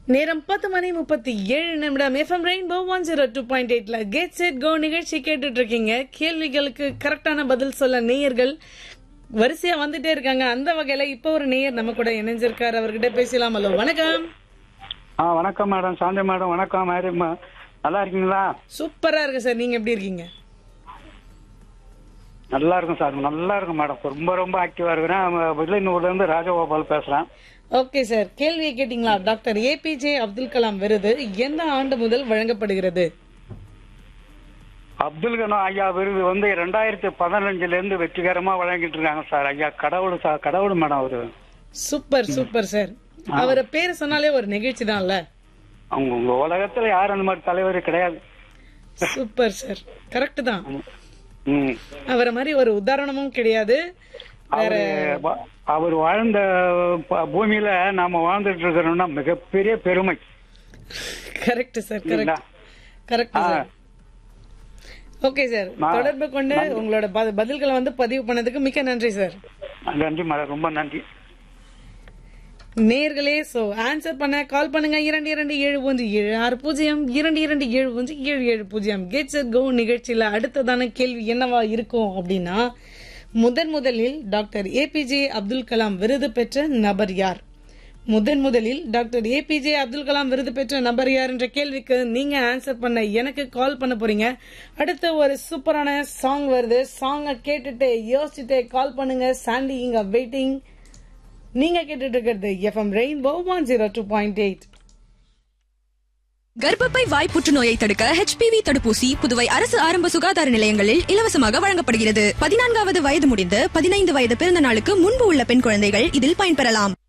நேரம் பத்து மணி முப்பத்தி ஏழு நிமிடம் FM Rainbow one zero two point எயிட்ல கெட் செட் கோ நிகழ்ச்சி கேட்டுட்டு இருக்கீங்க கேள்விகளுக்கு கரெக்டான பதில் சொல்ல நேயர்கள் வரிசையா வந்துட்டே இருக்காங்க அந்த வகையில இப்போ ஒரு நேயர் நம்ம கூட இணைஞ்சிருக்காரு அவர்கிட்ட பேசலாம் ஹலோ வணக்கம் ஆ வணக்கம் மேடம் சாந்தி மேடம் வணக்கம் மேடம் நல்லா இருக்கீங்களா சூப்பரா இருக்கு சார் நீங்க எப்படி இருக்கீங்க நல்லா இருக்கும் சார் நல்லா இருக்கும் மேடம் ரொம்ப ரொம்ப ஆக்டிவா இருக்கிறேன் வில்லியனூர்ல இருந்து ராஜகோபால் பேசுறேன் ஓகே சார் கேள்வியை கேட்டீங்களா டாக்டர் ஏபிஜே அப்துல் கலாம் விருது எந்த ஆண்டு முதல் வழங்கப்படுகிறது அப்துல் கலாம் ஐயா விருது வந்து ரெண்டாயிரத்தி பதினஞ்சுல இருந்து வெற்றிகரமா வழங்கிட்டு இருக்காங்க சார் ஐயா கடவுள் சார் கடவுள் மேடம் அவரு சூப்பர் சூப்பர் சார் அவரை பேரு சொன்னாலே ஒரு நிகழ்ச்சி தான்ல அவங்க உங்க உலகத்துல யாரும் அந்த மாதிரி தலைவர் கிடையாது சூப்பர் சார் கரெக்ட் தான் ம் அவரை மாதிரி ஒரு உதாரணமும் கிடையாது அவரு வா- அவர் வாழ்ந்த ப- பூமியில நாம வாழ்ந்துட்டு இருக்கிறோம்னா மிகப்பெரிய பெருமை கரெக்ட் சார் இல்லைங்களா? கரெக்ட் கரெக்ட் ஆ. சார் ஓகே சார் நான்- தொடர்பு கொண்டு உங்களோட ப- பதில்களை வந்து பதிவு பண்ணதுக்கு மிக்க நன்றி சார் நன்றி மேடம் ரொம்ப நன்றி நேர்களே சோ ஆன்சர் பண்ண கால் பண்ணுங்க இரண்டு இரண்டு ஏழு ஒன்று ஏழு ஆறு பூஜ்ஜியம் இரண்டு இரண்டு ஏழு ஒன்று ஏழு ஏழு பூஜ்ஜியம் கெட் செட் கோ நிகழ்ச்சியில அடுத்ததான கேள்வி என்னவா இருக்கும் அப்படின்னா முதன் முதலில் டாக்டர் ஏபிஜே அப்துல் கலாம் விருது பெற்ற நபர் யார் முதன் முதலில் டாக்டர் ஏபிஜே அப்துல் கலாம் விருது பெற்ற நபர் யார் என்ற கேள்விக்கு நீங்க ஆன்சர் பண்ண எனக்கு கால் பண்ண போறீங்க அடுத்து ஒரு சூப்பரான சாங் வருது சாங்கை கேட்டுட்டு யோசிச்சுட்டு கால் பண்ணுங்க சாண்டி இங்க வெயிட்டிங் நீங்க கேட்டுட்டு இருக்கிறது FM Rainbow one zero two point eight கர்ப்பப்பை வாய் புற்றுநோயை தடுக்க ஹெச்பிவி தடுப்பூசி புதுவை அரசு ஆரம்ப சுகாதார நிலையங்களில் இலவசமாக வழங்கப்படுகிறது பதினான்காவது வயது முடிந்து பதினைந்து வயது பிறந்த நாளுக்கு முன்பு உள்ள பெண் குழந்தைகள் இதில் பயன்பெறலாம்